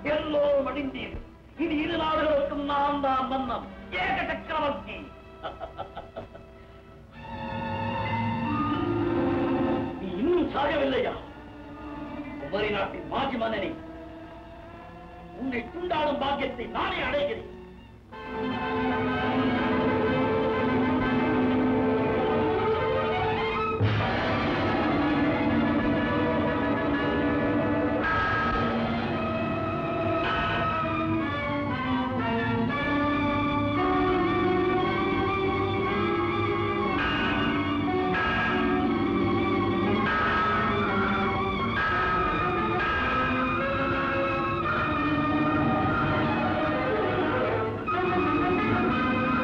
எல்லோரும் அடிந்தீர் இனி இரு நாடுகளுக்கும் நான் தான் மன்னன் ஏக சக்கரவர்த்தி நீ இன்னும் சாகவில்லையா குமரி நாட்டின் மாஜி மன்னனே உன்னை துண்டாடும் பாக்கியத்தை நானே அடைகிறேன் ஆ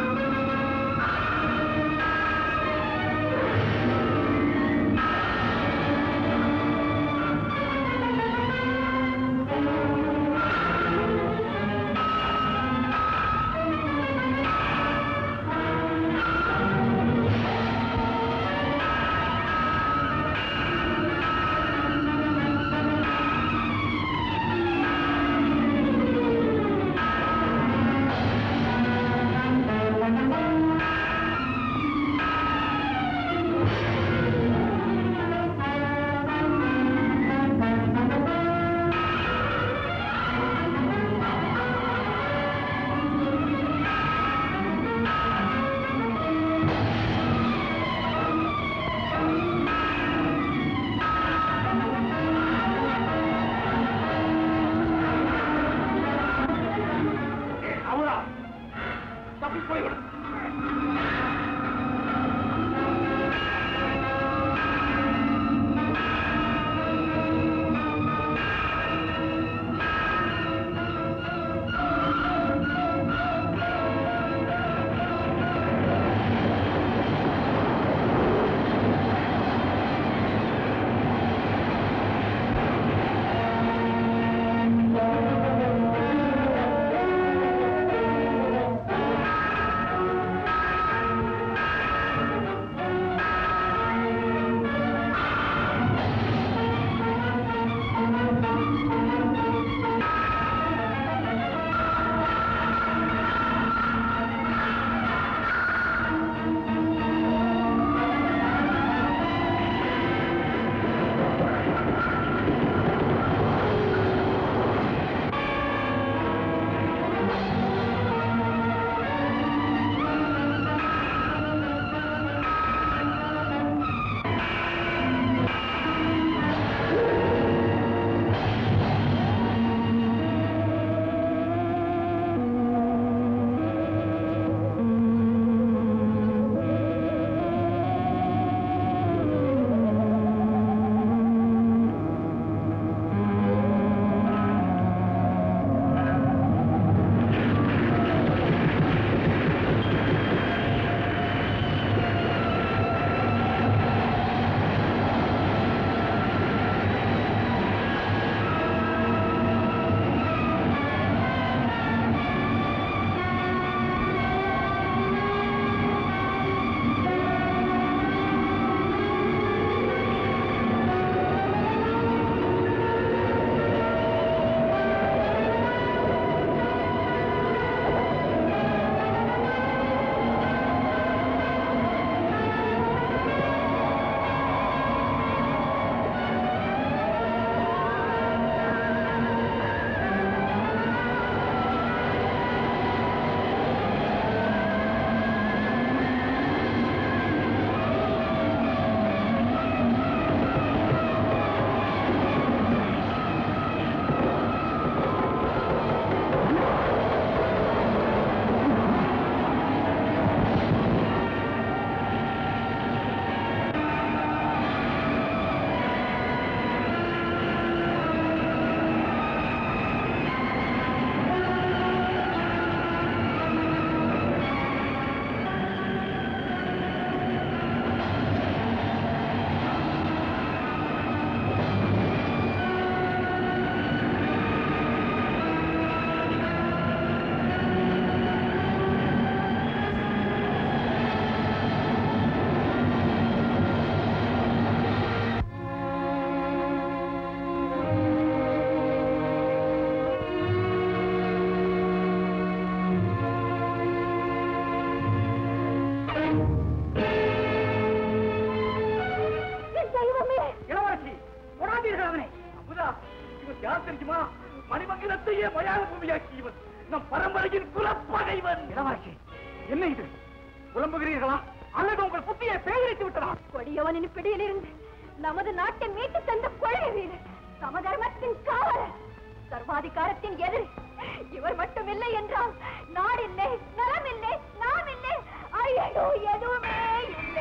மணிமங்கலத்தையே மயான பூமியாக்கியவன் நம் பரம்பரையின் குலப்பகைவன் இளவரசி என்ன இது புலம்புகிறீர்களா அல்லது உங்கள் புத்தியை பேயரித்து விட்டதா கொடியவனின் பிடியிலிருந்து நமது நாட்டை மீட்டு தந்த கொலை வீரர் சமதர்மத்தின் காவலர் சர்வாதிகாரத்தின் எதிரி இவர் மட்டும் இல்லை என்றால் நாடில்லை நலம் இல்லை நாம் இல்லை ஐயோ எதுவுமே இல்லை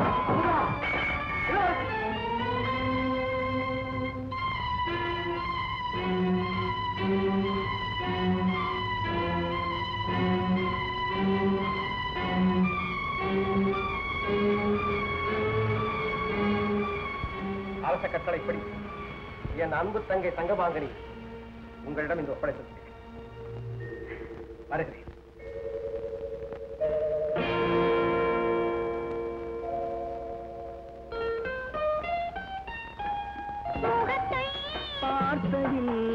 அரச கட்டளைப்படி என் அன்பு தங்கை தங்கபாங்கனி உங்களிடம் இந்த ஒப்படைத்து வருகிறேன் முகத்தை பார்த்ததில்லை